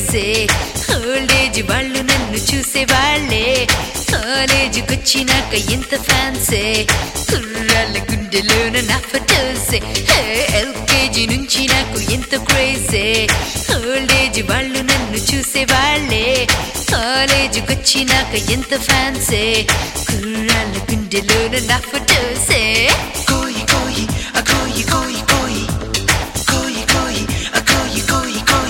క్రేజే old age వాళ్ళు నన్ను చూసే వాళ్ళే కాలేజీకొచ్చినాక ఎంత ఫ్యాన్సే కుర్రాళ్ళ గుండెలోన నా ఫోటోసే ఎల్కేజీ నుంచి నాకు ఎంత క్రేజే ఓల్డేజ్ వాళ్ళు నన్ను చూసే వాళ్ళే కాలేజీకొచ్చినాక ఎంత ఫ్యాన్సే కుర్రాళ్ళ గుండెలోన నా ఫోటోసే Koi, koi, a koi, koi, koi. Koi, koi, a koi, koi, koi.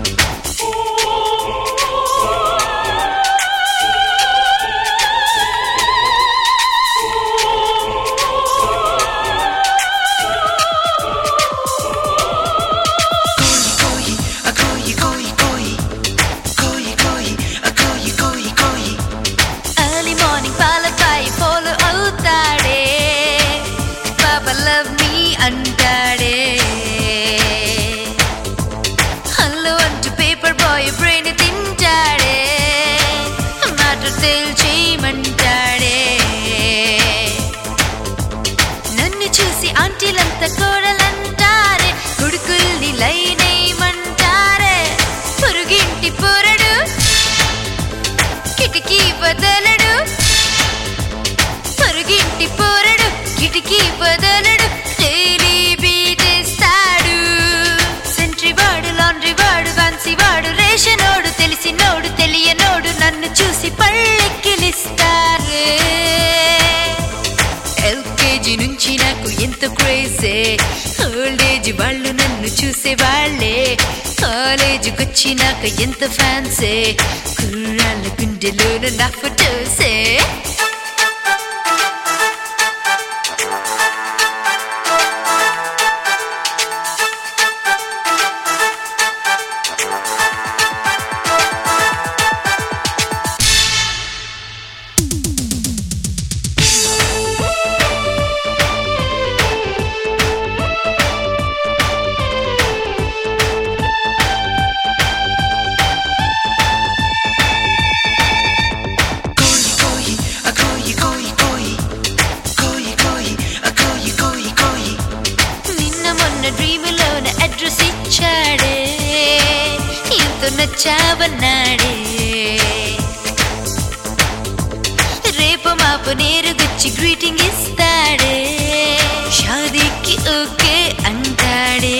Koi, koi, a koi, koi, koi. Koi, koi, a koi, koi, koi. Early morning పాలపై ఫాలో అవుతాడే పాప లవ్ మీ అంటాడే హలో అంటూ పేపర్ బాయ్ బ్రెయిన్ తింటాడే మాట తేల్చేయమంటాడే నన్ను చూసి ఆంటీలంతా కోడలంటారే కొడుకుల్ని లైనేయమంటారే పొరుగింటి పొరడు కిటికీ బదలడు పొరుగింటి పోరడు కిటికీ బదలడు డైలీ బీటేస్తాడు సెంట్రీ వాడు లాండ్రీ వాడు ఫ్యాన్సీ వాడు రేషనోడు తెలిసినోడు తెలియనోడు నన్ను చూసి పళ్ళెక్కిలిస్తారే ఎల్కేజీ నుంచి నాకు ఎంత క్రేజే ఓల్డేజ్ వాళ్ళు నన్ను చూసే వాళ్ళే కాలేజీకొచ్చినాక ఎంత ఫ్యాన్సే కుర్రాళ్ళ గుండెలోన నా ఫోటోసే Koi, koi, a koi, koi, koi. Koi, koi, a koi, koi, koi. నిన్న మొన్న డ్రీములోన అడ్రస్ ఇచ్చాడే ఎంతో నచ్చావన్నాడే రేపు మాపు నేరుగొచ్చి గ్రీటింగ్ ఇస్తాడే షాదీకి ఓకే అంటాడే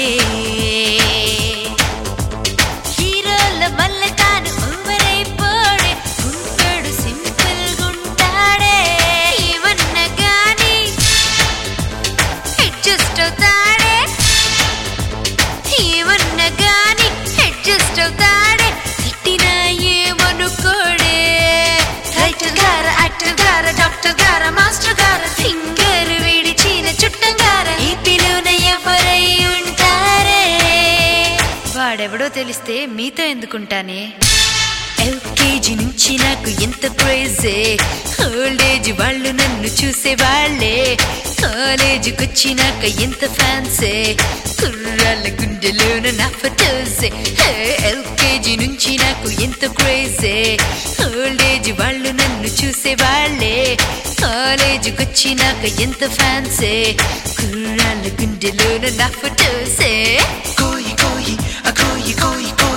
హీరోల మల్ల తాను ఓవరైపోడే ఉంటాడు సింపుల్ గుంటాడే ఏమన్నా గానీ అడ్జస్ట్ అవుతాడే ఏమన్నా గాని అడ్జస్ట్ అవుతాడే తిట్టినా ఏమనుకోడే రైటర్ గార యాక్టర్ గార డాక్టర్ గార మాస్టర్ గార ఫింగర్ విడిచిన చుట్టం గార ఈ పిలువన ఎవరై ఉంటారే వాడెవడో తెలిస్తే మీతో ఎందుకుంటానే ఎల్కేజీ నుంచి నాకు ఎంత క్రేజే ఓల్డేజ్ వాళ్ళు నన్ను చూసే వాళ్ళే కాలేజీకొచ్చినాక ఎంత ఫ్యాన్సే కుర్రాళ్ళ గుండెలోన నా ఫోటోసే ఎల్కేజీ నుంచి నాకు ఎంత క్రేజే ఓల్డేజ్ వాళ్ళు నన్ను చూసే వాళ్ళే కాలేజీకొచ్చినాక ఎంత ఫ్యాన్సే కుర్రాళ్ళ గుండెలోన నా ఫోటోసే Koi, koi, a koi, koi, koi.